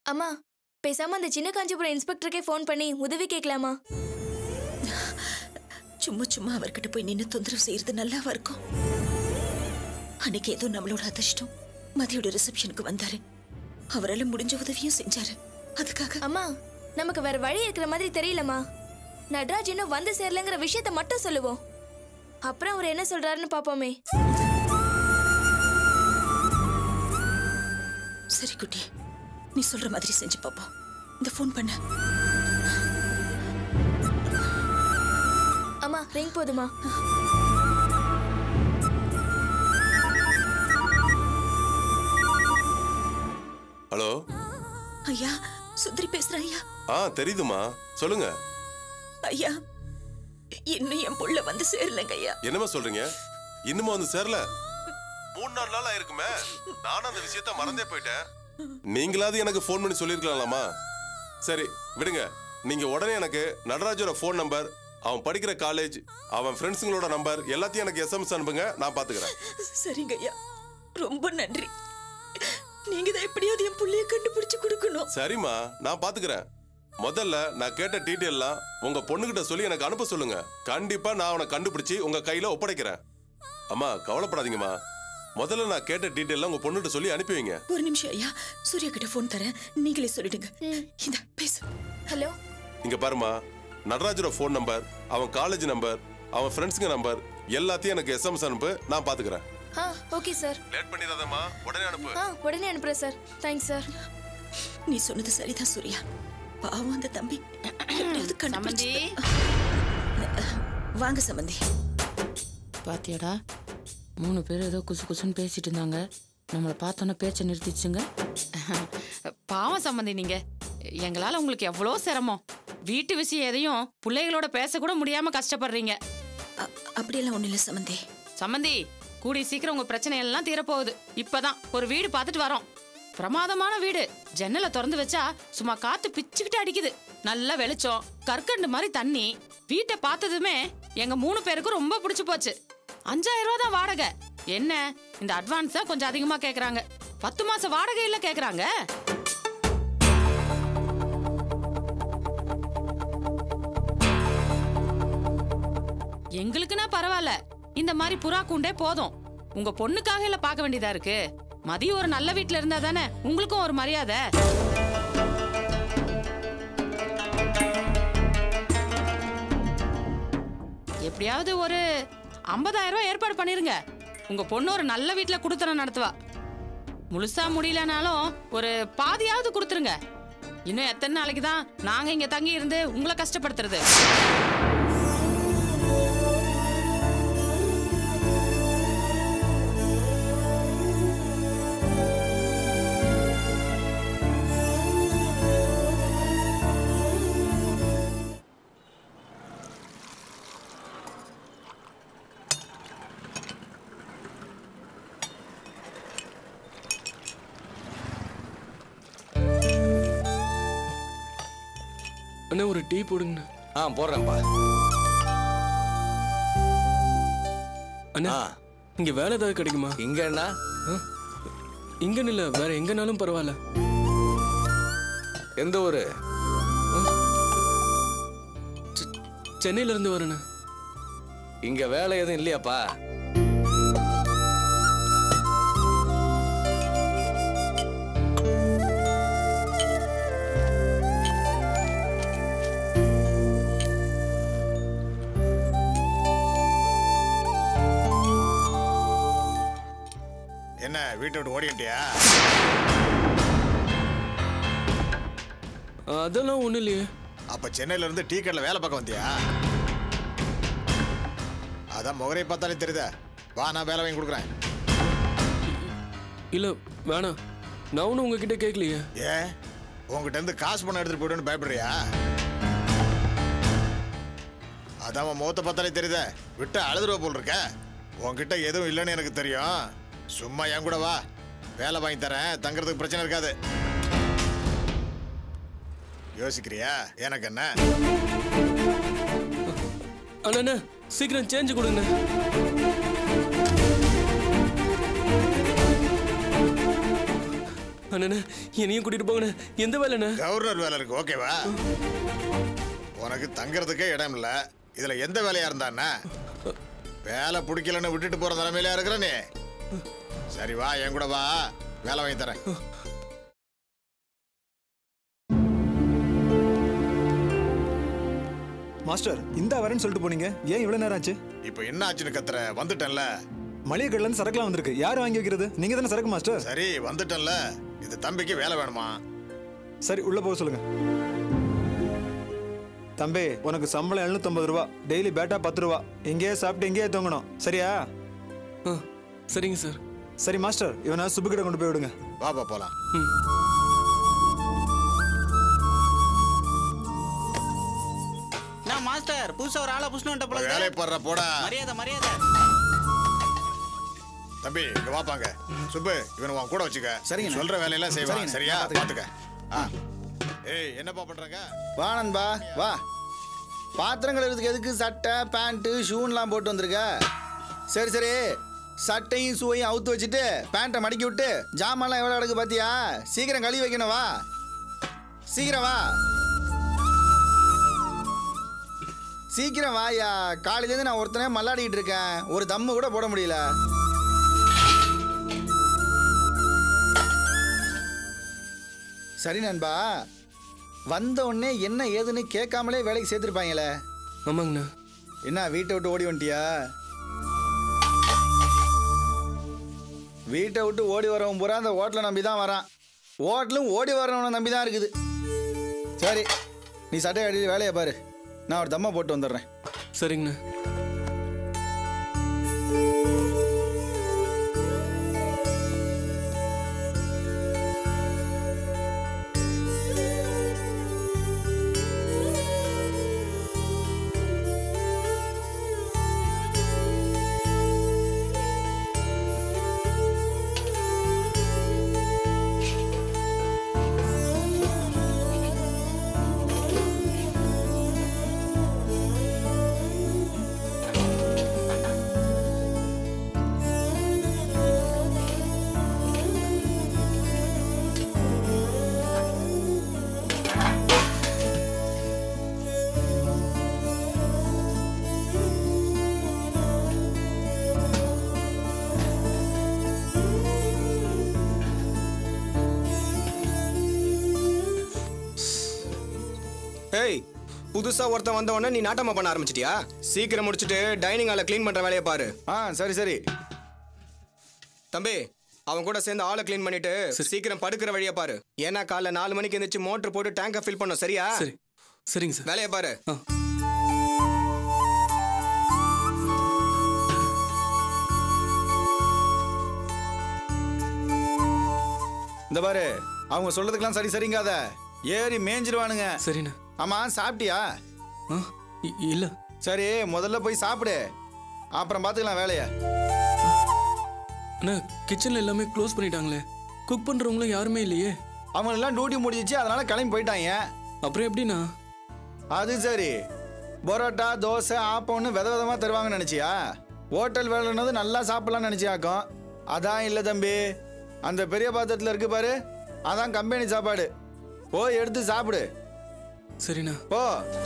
அம்மா பேசாம அந்த சின்ன காஞ்சிபுரம் இன்ஸ்பெக்டருக்கே ஃபோன் பண்ணி உதவி கேட்கலாமா சும்மா சும்மா அவர்கிட்ட போய் நின்று தொந்தரவு செய்யறது நல்லாவா இருக்கும் அன்னைக்கு ஏதோ நம்மளோட அதிர்ஷ்டம் மதியோட ரிசப்ஷனுக்கு வந்தாரு அவரால் முடிஞ்ச உதவியும் செஞ்சாரு அதுக்காக அம்மா நமக்கு வேற வழி இருக்கிற மாதிரி தெரியலம்மா நட்ராஜ் இன்னும் வந்து சேரலங்கிற விஷயத்த மட்டும் சொல்லுவோம் அப்புறம் அவர் என்ன சொல்றாருன்னு பாப்போமே சரி குட்டி நீ சொல்ற மாதிரி செஞ்சு பாப்போம் இந்த ஃபோன் பண்ண அம்மா ரிங் போதுமா ஹலோ ஐயா சுந்தரி பேசுறேன் ஐயா ஆ தெரியுதுமா சொல்லுங்க ஐயா இன்னும் என் புள்ள வந்து சேரலங்க ஐயா என்னமா சொல்றீங்க இன்னுமா வந்து சேரல மூணு நாலு நாள் ஆயிருக்குமே நானும் அந்த விஷயத்த மறந்தே போயிட்டேன் நீங்களாவது எனக்கு ஃபோன் பண்ணி சொல்லியிருக்கலாமா சரி விடுங்க நீங்க உடனே எனக்கு நடராஜோட ஃபோன் நம்பர் அவன் படிக்கிற காலேஜ் அவன் ஃப்ரெண்ட்ஸுங்களோட நம்பர் எல்லாத்தையும் எனக்கு எஸ்எம்எஸ் அனுப்புங்க நான் பாத்துக்கிறேன் சரிங்க ஐயா ரொம்ப நன்றி நீங்க தான் எப்படியாவது என் புள்ளைய கண்டுபிடிச்சு கொடுக்கணும் சரிம்மா நான் பாத்துக்கிறேன் முதல்ல நான் கேட்ட டீட்டெயில்லாம் உங்க பொண்ணுகிட்ட சொல்லி எனக்கு அனுப்ப சொல்லுங்க கண்டிப்பா நான் அவனை கண்டுபிடிச்சு உங்க கையில ஒப்படைக்கிறேன் அம்மா கவலைப்படாதீங்கம்மா முதல்ல நான் கேட்ட டீட்டெயிலாம் உங்க பொண்ணுகிட்ட சொல்லி அனுப்பி வைங்க ஒரு நிமிஷம் ஐயா சூர்யா கிட்ட ஃபோன் தரேன் நீங்களே சொல்லிடுங்க இந்த பேசு ஹலோ இங்க பாருமா நடராஜோட ஃபோன் நம்பர் அவன் காலேஜ் நம்பர் அவன் ஃப்ரெண்ட்ஸுங்க நம்பர் எல்லாத்தையும் எனக்கு எஸ்எம்எஸ் அனுப்பு நான் பாத்துக்கிறேன் ஆ ஓகே சார் லேட் பண்ணிடாதம்மா உடனே அனுப்பு ஆ உடனே அனுப்புறேன் சார் தேங்க்ஸ் சார் நீ சொன்னது சரிதான் சூர்யா பாவம் அந்த தம்பி எப்படியாவது கண்டுபிடிச்சு வாங்க சம்பந்தி பாத்தியாடா மூணு பேர் ஏதோ குசு குசுன்னு பேசிட்டு இருந்தாங்க நம்மளை பார்த்தோன்னே பேச்சை நிறுத்திச்சுங்க பாவம் சம்மந்தி நீங்க எங்களால உங்களுக்கு எவ்வளோ சிரமம் வீட்டு விஷயம் எதையும் பிள்ளைகளோட பேசக்கூட முடியாம கஷ்டப்படுறீங்க அ- அப்படியெல்லாம் ஒண்ணு இல்ல சம்பந்தி சம்மந்தி கூடி சீக்கிரம் உங்க பிரச்சனை எல்லாம் தீரப்போகுது இப்பதான் ஒரு வீடு பார்த்துட்டு வரோம் பிரமாதமான வீடு ஜன்னலை திறந்து வச்சா சும்மா காத்து பிச்சுக்கிட்டு அடிக்குது நல்ல வெளிச்சம் கற்கண்டு மாதிரி தண்ணி வீட்டை பார்த்ததுமே எங்க மூணு பேருக்கும் ரொம்ப பிடிச்சு போச்சு அஞ்சாயிரம் ரூபா தான் வாடகை என்ன இந்த அட்வான்ஸா கொஞ்சம் அதிகமா கேக்குறாங்க பத்து மாச வாடகை இல்ல கேக்குறாங்க எங்களுக்குன்னா பரவாயில்ல இந்த மாதிரி புறா கூண்டே போதும் உங்க பொண்ணுக்காக இல்ல பார்க்க வேண்டியதா இருக்கு மதியம் ஒரு நல்ல வீட்ல இருந்தா தானே உங்களுக்கும் ஒரு மரியாதை எப்படியாவது ஒரு 50000 ரூபாய் ஏற்பாடு பண்ணிருங்க உங்க பொண்ணு ஒரு நல்ல வீட்ல குடுத்தனம் நடத்துவா முழுசா முடியலனாலும் ஒரு பாதியாவது கொடுத்துருங்க இன்னும் எத்தனை நாளைக்கு தான் நாங்க இங்க தங்கி இருந்து உங்களை கஷ்டப்படுத்துறது அண்ணா ஒரு டீ போடுங்கண்ணா ஆ போடுறேன்ப்பா அண்ணா ஆ இங்க வேலை ஏதாவது கிடைக்குமா இங்க என்ன இங்கன்னு இல்ல வேற எங்கனாலும் பரவாயில்ல எந்த ஊரு சென்னையில இருந்து வரேண்ணா இங்க வேலை எதுவும் இல்லையாப்பா என்ன வீட்டை விட்டு ஓடிட்டியா அதெல்லாம் ஒண்ணும் இல்லையே அப்ப சென்னையில இருந்து டீ கடையில் வேலை பார்க்க வந்தியா அதான் முகரை பார்த்தாலே தெரியுதா வா நான் வேலை வாங்கி கொடுக்குறேன் இல்ல வேணாம் நான் ஒன்றும் உங்ககிட்ட கேட்கலையே ஏன் உங்ககிட்ட இருந்து காசு பணம் எடுத்துட்டு போயிடுன்னு பயப்படுறியா அதான் உன் முகத்தை பார்த்தாலே தெரியுதா விட்டு அழுதுருவ போல் இருக்க உன்கிட்ட எதுவும் இல்லைன்னு எனக்கு தெரியும் சும்மா என் கூட வா வேலை வாங்கி தரேன் தங்குறதுக்கு பிரச்சனை இருக்காது யோசிக்கிறியா எனக்கு என்ன அண்ணா அண்ணா, சீக்கிரம் சேஞ்சு கொடுங்க அண்ணே என்னையும் கூட்டிட்டு போங்கண்ணே எந்த வேலைண்ணே கவர்னர் வேலை இருக்கு ஓகேவா உனக்கு தங்கறதுக்கே இடம் இல்ல இதுல எந்த வேலையா இருந்தாண்ணா வேலை பிடிக்கலன்னு விட்டுட்டு போற நிலைமையில இருக்கிற நீ சரி வா என் கூட வா வேலை வாங்கி தரேன் மாஸ்டர் இந்த வரேன்னு சொல்லிட்டு போனீங்க ஏன் இவ்வளவு நேரம் ஆச்சு இப்போ என்ன ஆச்சுன்னு கத்துற வந்துட்டேன்ல மளிகை கடையில இருந்து சரக்குலாம் வந்திருக்கு யார் வாங்கி வைக்கிறது நீங்க தானே சரக்கு மாஸ்டர் சரி வந்துட்டேன்ல இது தம்பிக்கு வேலை வேணுமா சரி உள்ள போக சொல்லுங்க தம்பி உனக்கு சம்பளம் 750 ரூபா டெய்லி பேட்டா பத்து ரூபா இங்கேயே சாப்பிட்டு இங்கேயே தூங்கணும் சரியா ஆ சரிங்க சார் சரி மாஸ்டர் இவனை சுபுக்கிட்ட கொண்டு போய் விடுங்க வாப்பா போலாம் நான் மாஸ்டர் புதுசா ஒரு ஆளை புஷ்ணு வந்துட்ட போல வேலையை இருக்கு. போடுற போடா மரியாதை மரியாதை தம்பி இங்க வாப்பாங்க சுப்பு இவனை உன் கூட வச்சுக்க சரிங்கண்ணே. சொல்ற வேலையெல்லாம் செய்வான் சரிங்கண்ணே, சரியா நான் பாத்துக்க ஆ. ஏய் என்னப்பா பண்றாங்க வா நண்பா வா பாத்திரம் கழுவுறதுக்கு எதுக்கு சட்டை பேண்ட்டு ஷூன்லாம் போட்டு வந்திருக்க சரி சரி சட்டையும் ஷூவையும் அவுத்து வச்சுட்டு பேண்ட்டை மடக்கி விட்டு ஜாமான்லாம் எவ்வளோ கிடக்கு பாத்தியா சீக்கிரம் கழுவி வைக்கணும் வா சீக்கிரம் வா சீக்கிரம் வாயா காலையிலேருந்து நான் ஒருத்தனே மல்லாடிக்கிட்டு இருக்கேன் ஒரு தம்மு கூட போட முடியல சரி நண்பா வந்த உடனே என்ன ஏதுன்னு கேட்காமலே வேலைக்கு சேர்த்துருப்பாங்களே ஆமாங்கண்ணா என்ன வீட்டை விட்டு ஓடி வந்துட்டியா வீட்டை விட்டு ஓடி வரவன் பூரா அந்த ஹோட்டலை நம்பி தான் வரான் ஹோட்டலும் ஓடி வரவனை நம்பி தான் இருக்குது சரி நீ சட்டை அடி வேலையை பாரு நான் ஒரு தம்மா போட்டு வந்துடுறேன் சரிங்கண்ணா ஏய் புதுசா ஒருத்தன் வந்த உடனே நீ நாட்டமா பண்ண ஆரம்பிச்சிட்டியா சீக்கிரம் முடிச்சிட்டு டைனிங் ஹாலை க்ளீன் பண்ற வேலையை பாரு ஆ சரி சரி தம்பி அவன் கூட சேர்ந்து ஆளை க்ளீன் பண்ணிட்டு சீக்கிரம் படுக்கிற வழியை பாரு ஏன்னா காலைல நாலு மணிக்கு எந்திரிச்சு மோட்டர் போட்டு டேங்கை ஃபில் பண்ணும் சரியா சரி சரிங்க சார் வேலையை பாரு ஆ இந்த பாரு அவங்க சொல்றதுக்கெல்லாம் சரி சரிங்காத ஏறி மேய்ஞ்சிருவானுங்க சரிண்ணா ஆமா சாப்பிட்டியா ஆ இ- இல்ல சரி முதல்ல போய் சாப்பிடு அப்புறம் பார்த்துக்கலாம் வேலையை அண்ணா கிச்சன்ல எல்லாமே க்ளோஸ் பண்ணிட்டாங்களே குக் பண்றவங்களும் யாருமே இல்லையே அவங்களெல்லாம் டியூட்டி முடிஞ்சிச்சு அதனால கிளம்பி போயிட்டாங்க அப்புறம் எப்படிண்ணா அது சரி பரோட்டா தோசை ஆப்பம்னு வித விதமாக தருவாங்கன்னு நினச்சியா ஹோட்டல் வேலைன்னது நல்லா சாப்பிடலாம்னு நினச்சியாக்கும் அதான் இல்லை தம்பி அந்த பெரிய பாத்திரத்தில் இருக்கு பாரு அதான் கம்பெனி சாப்பாடு போய் எடுத்து சாப்பிடு சரிண்ணா போ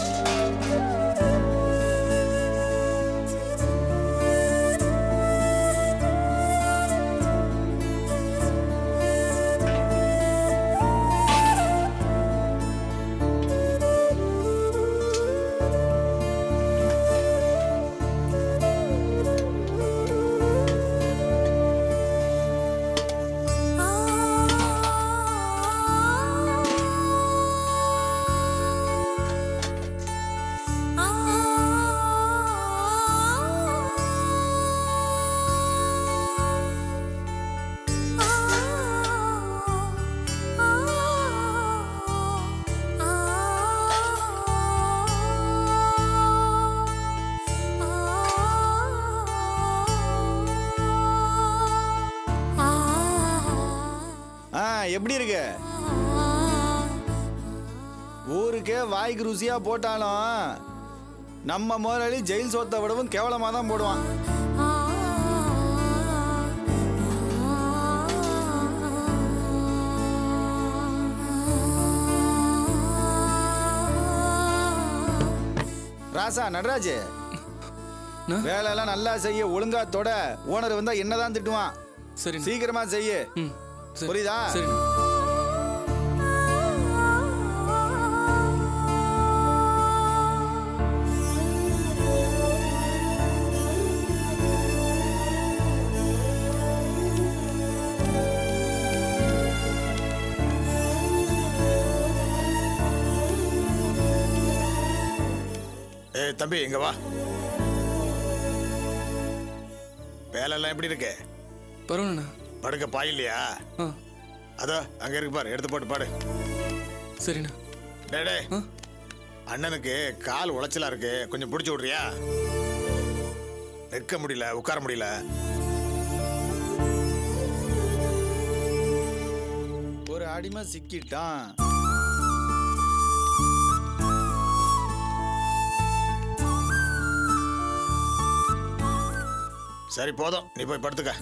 ஆ எப்படி இருக்கு ஊருக்கே வாய்க்கு ருசியா போட்டாலும் நம்ம முதலாளி ஜெயில் சோத்தை விடவும் கேவலமாக தான் போடுவான் ராசா நடராஜ் வேலையெல்லாம் நல்லா செய்ய ஒழுங்கா தொட ஓனர் வந்தா என்னதான் திட்டுவான் சரி சீக்கிரமா செய்ய புரியுதா சரி ஏய் தம்பி இங்க வா வேலையெல்லாம் எப்படி இருக்கு பரவாயில்லண்ணா படுக்க பாய் இல்லையா ஆ அதோ அங்க இருக்கு பாரு எடுத்து போட்டு பாடு சரிண்ணா டேய் டேய் அண்ணனுக்கு கால் உளைச்சலா இருக்கு கொஞ்சம் பிடிச்சி விட்றியா நிற்க முடியல உட்கார முடியல ஒரு அடிமை சிக்கிட்டான் சரி போதும் நீ போய் படுத்துக்க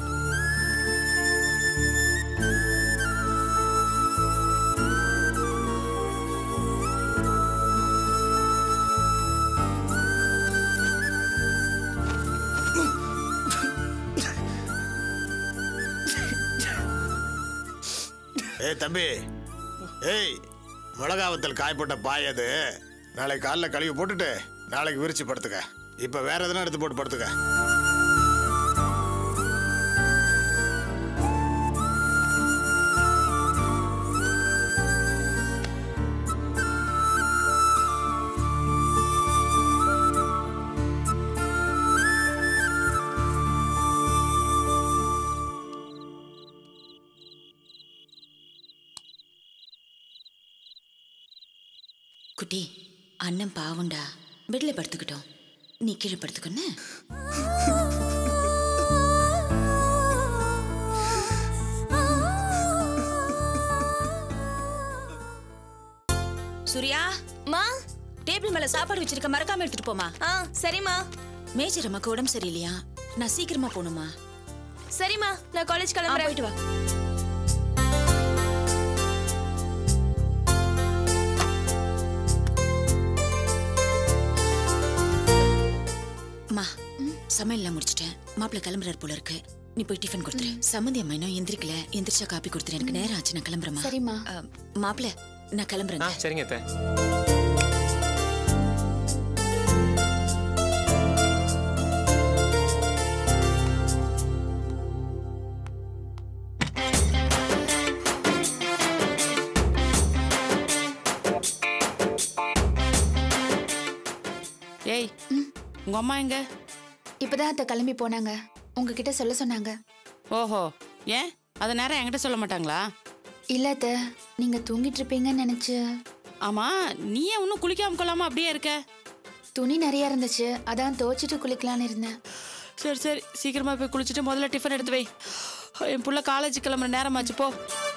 ஏய் தம்பி ஏய் மிளகாவத்தல் காய்போட்ட பாய் அது நாளைக்கு காலைல கழுவி போட்டுட்டு நாளைக்கு விரிச்சு படுத்துக்க இப்ப வேற எதனா எடுத்து போட்டு படுத்துக்க குட்டி அண்ணன் பாவண்டா பெட்ல படுத்துக்கிட்டோம் நீ கீழே படுத்துக்கன்னு சூர்யா மா டேபிள் மேல சாப்பாடு வச்சிருக்க மறக்காம எடுத்துட்டு போமா ஆ சரிம்மா மேஜர் அம்மாக்கு உடம்பு சரியில்லையா நான் சீக்கிரமா போகணுமா சரிம்மா நான் காலேஜ் ஆ, கிளம்புறேன் போயிட்டு வா அம்மா சமையல்லாம் முடிச்சிட்டேன் மாப்பிள்ள கிளம்புறாரு போல இருக்கு நீ போய் டிஃபன் கொடுத்துரு சம்மந்தி அம்மா இன்னும் எந்திரிக்கல எந்திரிச்சா காப்பி கொடுத்துரு எனக்கு நேரம் ஆச்சு நான் கிளம்புறேம்மா சரிம்மா. அ, மாப்பிள்ள நான் கிளம்புறேன் ஆ சரிங்க அத்தை ஏய் உங்க அம்மா எங்க இப்பதான் அத்தை கிளம்பி போனாங்க உங்ககிட்ட சொல்ல சொன்னாங்க ஓஹோ ஏன் அது நேரம் என்கிட்ட சொல்ல மாட்டாங்களா இல்ல அத்தை நீங்க தூங்கிட்டு இருப்பீங்கன்னு நினைச்சு ஆமா நீ ஏன் இன்னும் குளிக்காம கொள்ளாம அப்படியே இருக்க துணி நிறைய இருந்துச்சு அதான் துவைச்சிட்டு குளிக்கலான்னு இருந்தேன் சரி சரி சீக்கிரமா போய் குளிச்சுட்டு முதல்ல டிஃபன் எடுத்து வை என் புள்ள காலேஜ் கிளம்புற நேரமாச்சு போ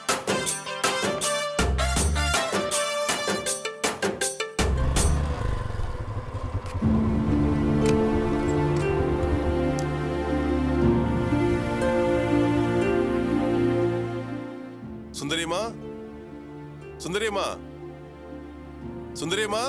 சுந்தரியம்மா சுந்தரியம்மா சுந்தரியம்மா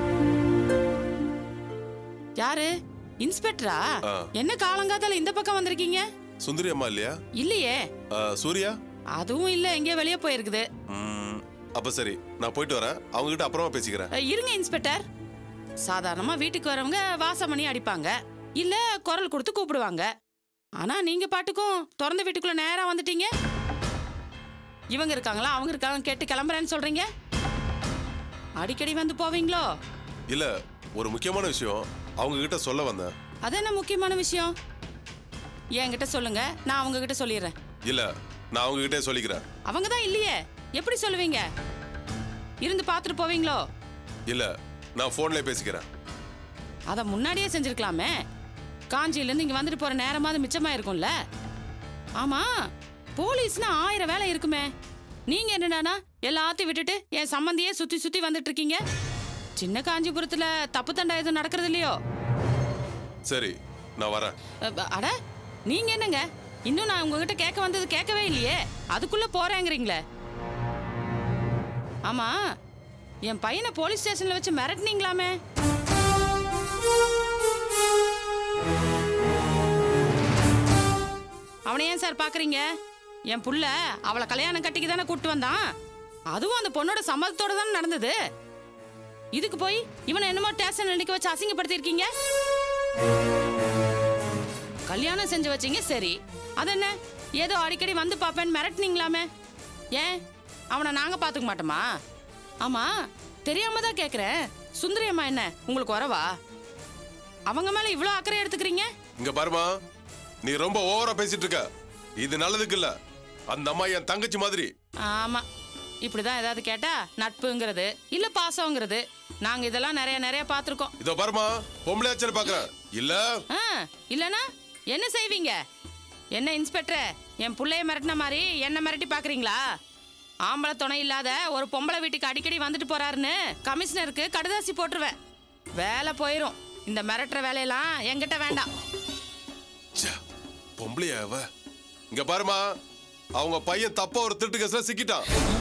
யாரு இன்ஸ்பெக்டரா ஆ. என்ன காலங்காத்தால இந்த பக்கம் வந்திருக்கீங்க சுந்தரி அம்மா இல்லையா இல்லையே ஆ, சூர்யா அதுவும் இல்ல எங்கேயோ வெளியே போயிருக்குது ம், அப்ப சரி நான் போயிட்டு வரேன் அவங்க கிட்ட அப்புறமா பேசிக்கிறேன் அஹ், இருங்க இன்ஸ்பெக்டர் சாதாரணமா வீட்டுக்கு வரவங்க வாசமணி அடிப்பாங்க இல்ல குரல் கொடுத்து கூப்பிடுவாங்க ஆனா நீங்க பாட்டுக்கும் திறந்த வீட்டுக்குள்ள நேரா வந்துட்டீங்க இவங்க இருக்காங்களா அவங்க இருக்காங்க கேட்டு கிளம்புறேன்னு சொல்றீங்க அடிக்கடி வந்து போவீங்களோ இல்ல ஒரு முக்கியமான விஷயம் அவங்க கிட்ட சொல்ல வந்தேன் அது என்ன முக்கியமான விஷயம் என்கிட்ட சொல்லுங்க நான் அவங்க கிட்ட சொல்லிடுறேன் இல்ல நான் அவங்க கிட்டே சொல்லிக்கிறேன் அவங்க தான் இல்லையே எப்படி சொல்லுவீங்க இருந்து பார்த்துட்டு போவீங்களோ இல்ல நான் போன்லயே பேசிக்கிறேன் அதை முன்னாடியே செஞ்சிருக்கலாமே காஞ்சியிலேருந்து இங்கே வந்துட்டு போகிற நேரமாவது மிச்சமாக இருக்கும்ல ஆமா போலீஸ்னா ஆயிரம் வேலை இருக்குமே நீங்க என்னடானா எல்லாத்தையும் விட்டுட்டு என் சம்மந்தியே சுத்தி சுத்தி வந்துட்டு இருக்கீங்க சின்ன காஞ்சிபுரத்துல தப்பு தண்டா எதுவும் நடக்கிறது இல்லையோ சரி நான் வரேன் அ- அட நீங்க என்னங்க இன்னும் நான் உங்ககிட்ட கேட்க வந்தது கேட்கவே இல்லையே அதுக்குள்ள போறேங்கிறீங்களே ஆமா என் பையனை போலீஸ் ஸ்டேஷன்ல வச்சு மிரட்டினீங்களாமே அவனை ஏன் சார் பாக்குறீங்க என் புள்ள அவளை கல்யாணம் கட்டிக்கு தானே கூட்டு வந்தான் அதுவும் அந்த பொண்ணோட சம்மதத்தோட தானே நடந்தது இதுக்கு போய் இவனை என்னமோ ஸ்டேஷன் நினைக்க வச்சு அசிங்கப்படுத்திருக்கீங்க கல்யாணம் செஞ்சு வச்சீங்க சரி அது என்ன ஏதோ அடிக்கடி வந்து பாப்பேன்னு மிரட்டினீங்களாமே ஏன் அவனை நாங்க பாத்துக்க மாட்டோமா ஆமா தெரியாம தான் கேக்குறேன் சுந்தரி அம்மா என்ன உங்களுக்கு வரவா அவங்க மேல இவ்வளவு அக்கறை எடுத்துக்கிறீங்க இங்க பாருமா நீ ரொம்ப ஓவரா பேசிட்டு இருக்க இது நல்லதுக்கு இல்ல அந்த அம்மா என் தங்கச்சி மாதிரி ஆமா இப்படிதான் ஏதாவது கேட்டா நட்புங்கிறது இல்ல பாசங்கிறது நாங்க இதெல்லாம் நிறைய நிறைய பார்த்திருக்கோம் இதோ பாருமா பொம்பளையாச்சல் பாக்குறேன் இல்ல ஆ இல்லனா என்ன செய்வீங்க என்ன இன்ஸ்பெக்டர் என் புள்ளைய மிரட்டின மாதிரி என்ன மிரட்டி பாக்குறீங்களா ஆம்பளை துணை இல்லாத ஒரு பொம்பளை வீட்டுக்கு அடிக்கடி வந்துட்டு போறாருன்னு கமிஷனருக்கு கடுதாசி போட்டுருவேன் வேலை போயிரும் இந்த மிரட்டுற வேலையெல்லாம் என்கிட்ட வேண்டாம் ச்சே, பொம்பளையா அவ இங்க பாருமா அவங்க பையன் தப்பா ஒரு திருட்டு கேஸ்ல சிக்கிட்டான்